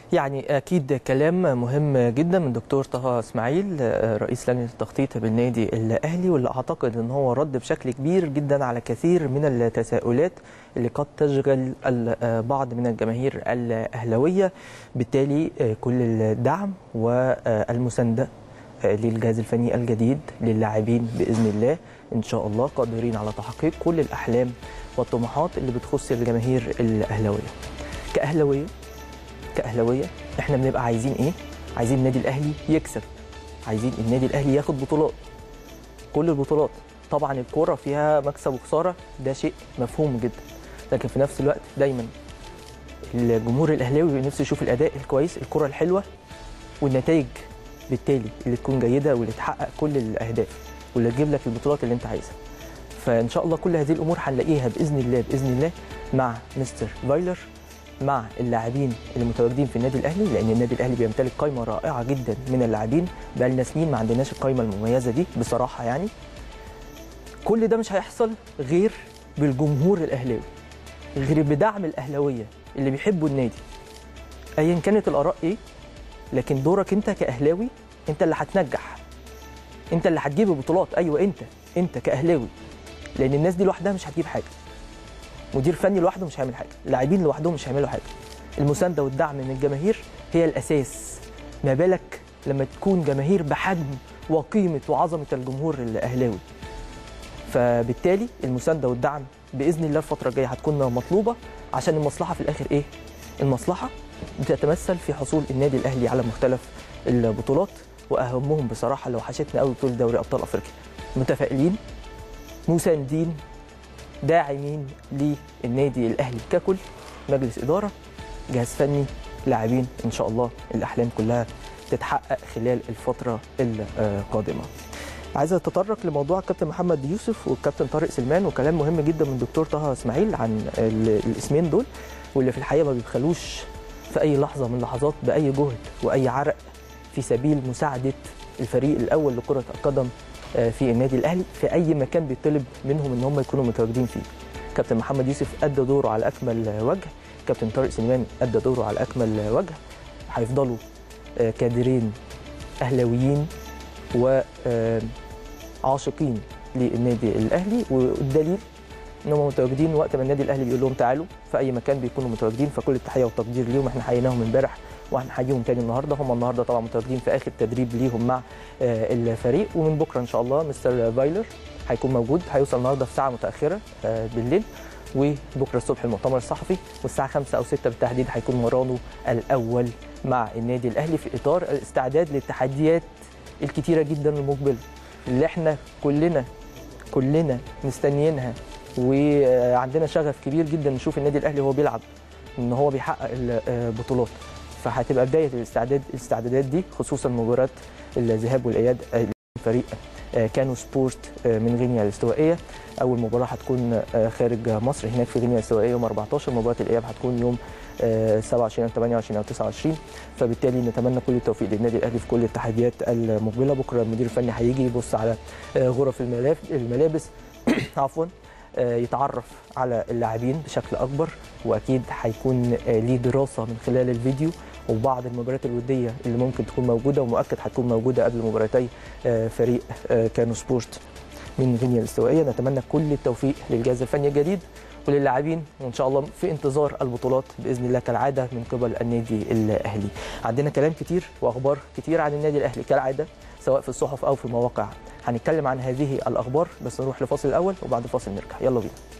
يعني اكيد كلام مهم جدا من دكتور طه اسماعيل رئيس لجنه التخطيط بالنادي الاهلي واللي اعتقد ان هو رد بشكل كبير جدا على كثير من التساؤلات اللي قد تشغل بعض من الجماهير الاهلاويه بالتالي كل الدعم والمسانده للجهاز الفني الجديد للاعبين باذن الله ان شاء الله قادرين على تحقيق كل الاحلام والطموحات اللي بتخص الجماهير الاهلاويه كاهلاويه كاهلاويه احنا بنبقى عايزين ايه عايزين النادي الاهلي يكسب عايزين النادي الاهلي ياخد بطولات كل البطولات طبعا الكوره فيها مكسب وخساره ده شيء مفهوم جدا لكن في نفس الوقت دايما الجمهور الاهلاوي نفسه يشوف الاداء الكويس الكره الحلوه والنتائج بالتالي اللي تكون جيده واللي تحقق كل الاهداف واللي تجيب لك البطولات اللي انت عايزها فان شاء الله كل هذه الامور هنلاقيها باذن الله باذن الله مع مستر فايلر مع اللاعبين اللي متواجدين في النادي الاهلي لان النادي الاهلي بيمتلك قائمه رائعه جدا من اللاعبين بقى لنا سنين ما عندناش القائمه المميزه دي بصراحه يعني كل ده مش هيحصل غير بالجمهور الاهلاوي غير بدعم الاهلاويه اللي بيحبوا النادي ايا كانت الاراء ايه لكن دورك انت كاهلاوي انت اللي هتنجح انت اللي هتجيب البطولات ايوه انت انت كاهلاوي لان الناس دي لوحدها مش هتجيب حاجه مدير فني لوحده مش هيعمل حاجه اللاعبين لوحدهم مش هيعملوا حاجه المسانده والدعم من الجماهير هي الاساس ما بالك لما تكون جماهير بحجم وقيمه وعظمه الجمهور الاهلاوي فبالتالي المسانده والدعم باذن الله الفتره الجايه هتكون مطلوبه عشان المصلحه في الاخر ايه المصلحه بتتمثل في حصول النادي الاهلي على مختلف البطولات واهمهم بصراحه لو حشتنا قوي بطوله دوري ابطال افريقيا متفائلين مساندين داعمين للنادي الاهلي ككل مجلس اداره جهاز فني لاعبين ان شاء الله الاحلام كلها تتحقق خلال الفتره القادمه عايز اتطرق لموضوع الكابتن محمد يوسف والكابتن طارق سلمان وكلام مهم جدا من الدكتور طه اسماعيل عن الاسمين دول واللي في الحقيقه ما بيبخلوش في اي لحظه من اللحظات باي جهد واي عرق في سبيل مساعده الفريق الاول لكره القدم في النادي الاهلي في اي مكان بيطلب منهم ان هم يكونوا متواجدين فيه. كابتن محمد يوسف ادى دوره على اكمل وجه، كابتن طارق سليمان ادى دوره على اكمل وجه. هيفضلوا كادرين اهلاويين وعاشقين للنادي الاهلي والدليل ان هم متواجدين وقت ما النادي الاهلي بيقول لهم تعالوا في اي مكان بيكونوا متواجدين فكل التحيه والتقدير ليهم احنا حييناهم امبارح وهنحييهم تاني النهارده هم النهارده طبعا متواجدين في اخر تدريب ليهم مع الفريق ومن بكره ان شاء الله مستر فايلر هيكون موجود هيوصل النهارده في ساعه متاخره بالليل وبكره الصبح المؤتمر الصحفي والساعه 5 او 6 بالتحديد هيكون مرانه الاول مع النادي الاهلي في اطار الاستعداد للتحديات الكتيره جدا المقبله اللي احنا كلنا كلنا مستنيينها وعندنا شغف كبير جدا نشوف النادي الاهلي وهو بيلعب ان هو بيحقق البطولات فهتبقى بدايه الاستعداد الاستعدادات دي خصوصا مباراه الذهاب والاياب فريق كانو سبورت من غينيا الاستوائيه اول مباراه هتكون خارج مصر هناك في غينيا الاستوائيه يوم 14 مباراه الاياب هتكون يوم 27 او 28 او 29 فبالتالي نتمنى كل التوفيق للنادي الاهلي في كل التحديات المقبله بكره المدير الفني هيجي يبص على غرف الملابس عفوا يتعرف على اللاعبين بشكل اكبر واكيد هيكون ليه دراسه من خلال الفيديو وبعض المباريات الوديه اللي ممكن تكون موجوده ومؤكد هتكون موجوده قبل مباراتي فريق كانو سبورت من غينيا الاستوائيه نتمنى كل التوفيق للجهاز الفني الجديد وللاعبين وان شاء الله في انتظار البطولات باذن الله كالعاده من قبل النادي الاهلي عندنا كلام كتير واخبار كتير عن النادي الاهلي كالعاده سواء في الصحف او في مواقع هنتكلم عن هذه الاخبار بس نروح لفاصل الاول وبعد الفاصل نرجع يلا بينا